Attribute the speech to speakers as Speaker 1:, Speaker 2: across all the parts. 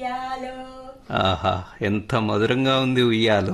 Speaker 1: ఉయ్యాలో
Speaker 2: ఆహా ఎంత మధురంగా ఉంది ఉయ్యాలు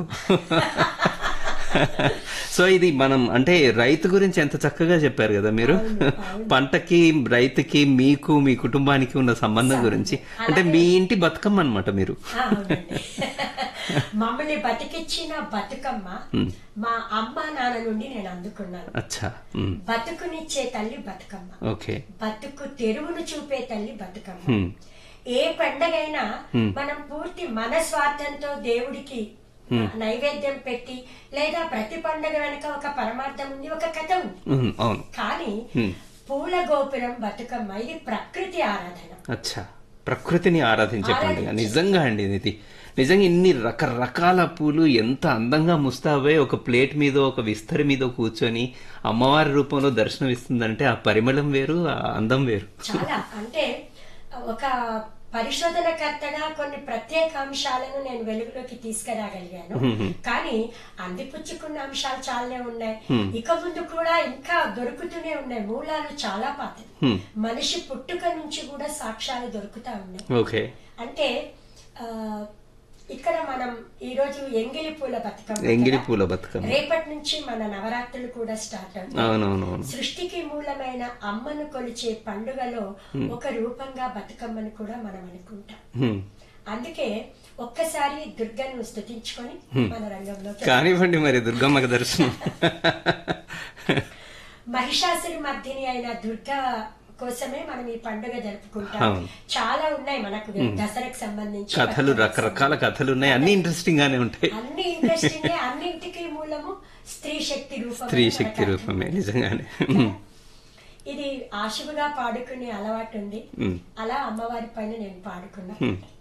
Speaker 2: సో ఇది మనం అంటే రైతు గురించి ఎంత చక్కగా చెప్పారు కదా మీరు పంటకి రైతుకి మీకు మీ కుటుంబానికి ఉన్న సంబంధం గురించి అంటే మీ ఇంటి బతుకమ్మ అనమాట మీరు
Speaker 1: ఆ, అవునండి. మమ్మల్ని బతికిచ్చిన బతుకమ్మ మా అమ్మ నాన్న నుండి నేను అందుకున్నాను
Speaker 2: అచ్చా ఉమ్,
Speaker 1: బతుకునిచ్చే తల్లి బతుకమ్మ
Speaker 2: ఓకే
Speaker 1: బతుకు తెరువును చూపే తల్లి బతుకమ్మ
Speaker 2: ఉమ్,
Speaker 1: ఏ పండగైనా మనం పూర్తి మన స్వార్థంతో దేవుడికి నైవేద్యం పెట్టి లేదా ప్రతి పండగ వెనక ఒక పరమార్థం ఉంది ఒక కథ ఉంది
Speaker 2: ఉమ్, అవును
Speaker 1: కానీ
Speaker 2: ఉమ్,
Speaker 1: పూల గోపురం బతుకమ్మ ఇది ప్రకృతి ఆరాధన
Speaker 2: అచ్చా ప్రకృతిని ఆరాధించే పండుగ నిజంగా అండి ఇది నిజంగా ఇన్ని రకరకాల పూలు ఎంత అందంగా ముస్తాబై ఒక ప్లేట్ మీద ఒక విస్తరి మీద కూర్చొని అమ్మవారి రూపంలో దర్శనం ఇస్తుందంటే ఆ పరిమళం వేరు ఆ అందం వేరు
Speaker 1: చాలా అంటే ఒక పరిశోధనకర్తగా కొన్ని ప్రత్యేక అంశాలను నేను వెలుగులోకి తీసుకురాగలిగాను కానీ అందిపుచ్చుకున్న అంశాలు చాలానే ఉన్నాయి ఇక ముందు కూడా ఇంకా దొరుకుతూనే ఉన్నాయి మూలాలు చాలా పాతవి
Speaker 2: హ్మ్.
Speaker 1: మనిషి పుట్టుక నుంచి కూడా సాక్ష్యాలు దొరుకుతా ఉన్నాయి
Speaker 2: ఓకే
Speaker 1: అంటే ఆ, ఇక్కడ మనం ఈ రోజు ఎంగిలి పూల బతుకమ్మ
Speaker 2: ఎంగిలి
Speaker 1: కదా.
Speaker 2: పూల బతుకమ్మ
Speaker 1: రేపటి నుంచి మన నవరాత్రులు కూడా స్టార్ట్ అవుతాయి
Speaker 2: అవునవునవును
Speaker 1: సృష్టికి మూలమైన అమ్మను కొలిచే పండుగలో ఒక రూపంగా బతుకమ్మను కూడా మనం అనుకుంటాం
Speaker 2: హ్మ్.
Speaker 1: అందుకే ఒక్కసారి దుర్గను స్తుతించుకొని మన రంగంలో
Speaker 2: కానివ్వండి మరి దుర్గమ్మకి దర్శనం
Speaker 1: మహిషాసురి మధ్యని అయిన దుర్గా కోసమే మనం ఈ పండుగ జరుపుకుంటాం
Speaker 2: అవును.
Speaker 1: చాలా ఉన్నాయి మనకు దసరాకు సంబంధించి
Speaker 2: కథలు రకరకాల కథలు ఉన్నాయి అన్ని ఇంట్రెస్టింగ్ గానే ఉంటాయి
Speaker 1: అన్ని ఇంట్రెస్టింగ్ అన్నింటికి మూలము స్త్రీ శక్తి రూపం
Speaker 2: స్త్రీ
Speaker 1: అని
Speaker 2: శక్తి
Speaker 1: మనకు
Speaker 2: రూపమే నిజంగానే
Speaker 1: అర్థం. ఇది ఆశువుగా పాడుకునే అలవాటు ఉంది
Speaker 2: ఉమ్.
Speaker 1: అలా అమ్మవారి పైన నేను పాడుకున్నా
Speaker 2: ఉమ్.